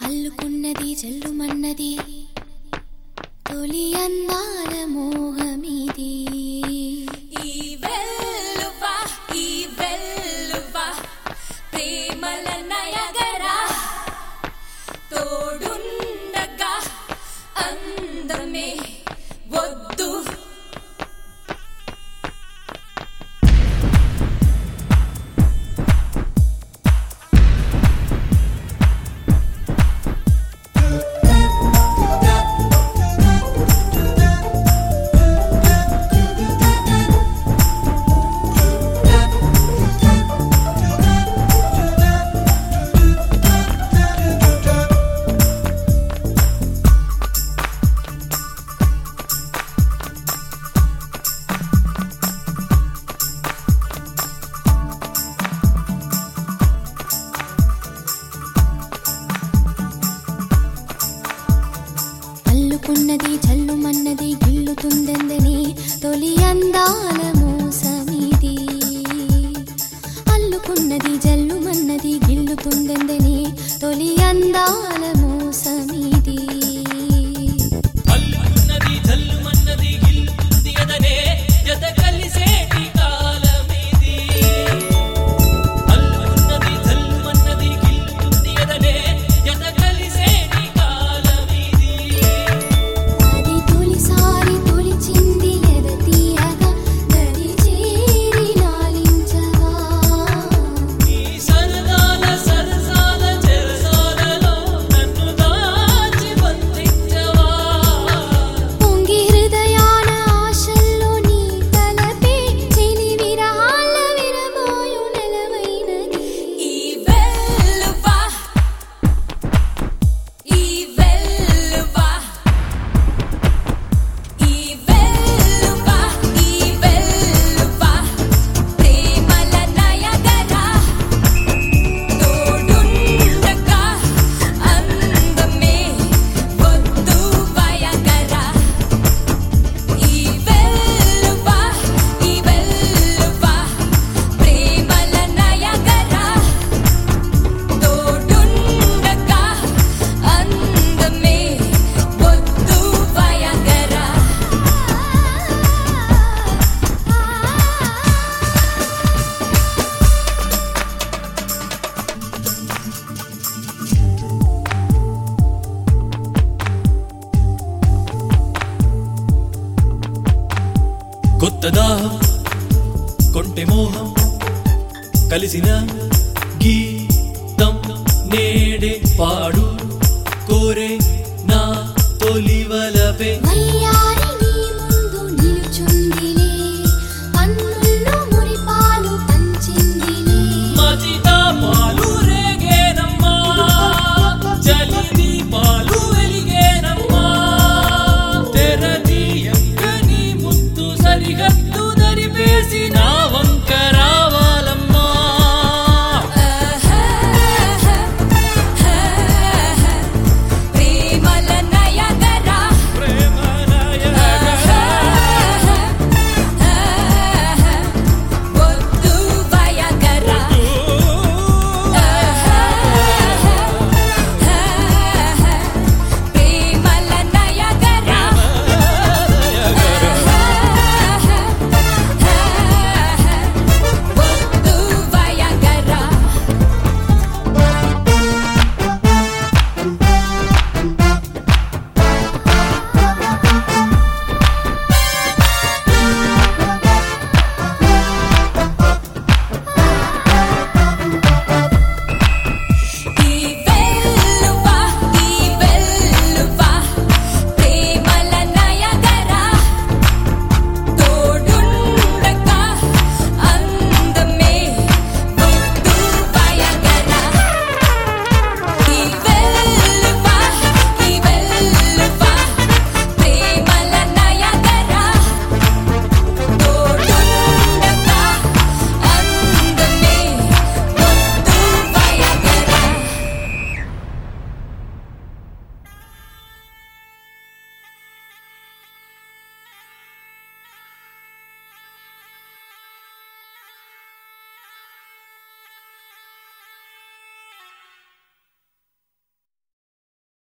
అల్లుకున్నది జల్లుమన్నది తొలి అందాల మోహమిది ఈ వెల్లువ ఈ వెల్లువ ప్రేమల నయగరా తోడుండగా అందమే వద్దు అల్లుకున్నది జల్లుమన్నది గిల్లుతుందెందని తొలి అందాల మోసమిది అల్లుకున్నది జల్లుమన్నది గిల్లుతుందెందని తొలి అందాల మోసమిది అల్లుకున్నది జల్లుమన్నది గిల్లుతుంది అదనే జత కలిసేటి కాలమిది అల్లుకున్నది జల్లుమన్నది గిల్లుతుంది అదనే జత కలిసేటి కాలమిది అది తొలిసారి తొలిచింది ఎద తీయగా దరి చేరి లాలించవా ఈ సరదాల సరసాల చెరసాలలో నన్ను దాచి బంధించవా పొంగి హృదయాన ఆశల్లో నీ తలపే చెలి విరహాల విరబోయు నెలవైనది ఈ వెల్లువ ఈ వెల్లువ ఈ వెల్లువ ఈ వెల్లువ ప్రేమల నయగరా తోడుండగా అందమే వద్దు వయగరా ఈ వెల్లువ ఈ వెల్లువ ప్రేమల నయగరా తోడుండగా అందమే వద్దు వయగరా కొత్త దాహం కొంటె మోహం కలిసిన గీతం నేడే పాడు